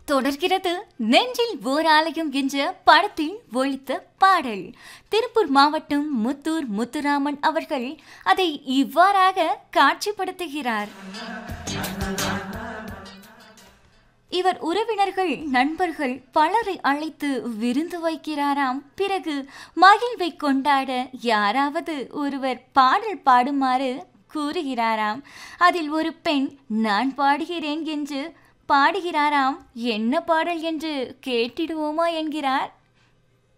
தொடர்கிறது நெஞ்சில் ஓர் ஆலயம் என்ற படத்தில் ஒழித்த பாடல் திருப்பூர் மாவட்டம் முத்தூர் முத்துராமன் அவர்கள் அதை இவ்வாறாக காட்சிப்படுத்துகிறார் இவர் உறவினர்கள் நண்பர்கள் பலரை அழைத்து விருந்து வைக்கிறாராம் பிறகு மகிழ்வை கொண்டாட யாராவது ஒருவர் பாடல் பாடுமாறு கூறுகிறாராம் அதில் ஒரு பெண் நான் பாடுகிறேன் என்று பாடுகிறாராம் என்ன பாடல் என்று கேட்டிடுவோமா என்கிறார்